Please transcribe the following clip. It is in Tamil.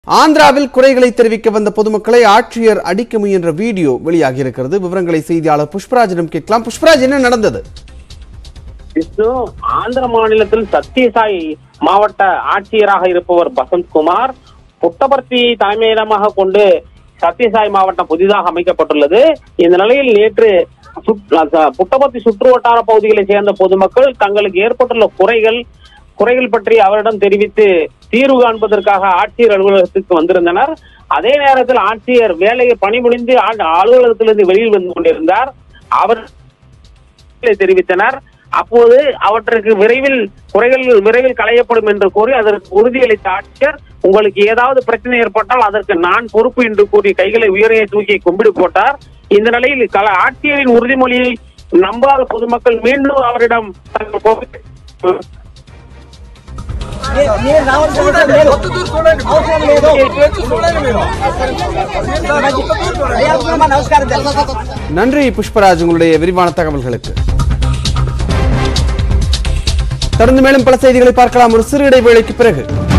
ஆந்திராவில் குறைகளை தெரிவிக்க வந்த பொதுமக்களை ஆட்சியர் அடிக்க முயன்ற வீடியோ வெளியாகி இருக்கிறது விவரங்களை செய்தியாளர் புஷ்பராஜிடம் கேட்கலாம் புஷ்பராஜ் என்ன நடந்தது விஷ்ணு ஆந்திர மாநிலத்தில் சத்யசாய் மாவட்ட ஆட்சியராக இருப்பவர் வசந்த் குமார் புட்டபர்த்தி தலைமையிடமாக கொண்டு சத்யசாய் மாவட்டம் புதிதாக அமைக்கப்பட்டுள்ளது இந்த நிலையில் நேற்று சுற்- அஹ் புட்டபர்த்தி சுற்று வட்டார பகுதிகளைச் சேர்ந்த பொதுமக்கள் தங்களுக்கு ஏற்பட்டுள்ள குறைகள் குறைகள் பற்றி அவரிடம் தெரிவித்து தீர்வு காண்பதற்காக ஆட்சியர் அலுவலகத்துக்கு வந்திருந்தனர் அதே நேரத்தில் ஆட்சியர் வேலையை பணிபுரிந்து ஆ- அலுவலகத்திலிருந்து வெளியில் வந்து கொண்டிருந்தார் அவர் குறைகளை தெரிவித்தனர் அப்போது அவற்றுக்கு விரைவில் குறைகள் விரைவில் களையப்படும் என்று கூறி அதற்கு உறுதியளித்த ஆட்சியர் உங்களுக்கு ஏதாவது பிரச்சனை ஏற்பட்டால் அதற்கு நான் பொறுப்பு என்று கூறி கைகளை உயரையை தூக்கி கும்பிடு போட்டார் இந்த நிலையில் கல ஆட்சியரின் உறுதிமொழியை நம்பாத பொதுமக்கள் மீண்டும் அவரிடம் தங்கள் கோரிக்கை నే- నేను రావాల్సిన అవసరం లేదు అవసరం లేదు అయ్యా అమ్మా, నమస్కారం తెలుసు நன்றி புஷ்பராஜ் உங்களுடைய விரிவான தகவல்களுக்கு தொடர்ந்து மேலும் பல செய்திகளை பார்க்கலாம் ஒரு சிறு இடைவேளைக்கு பிறகு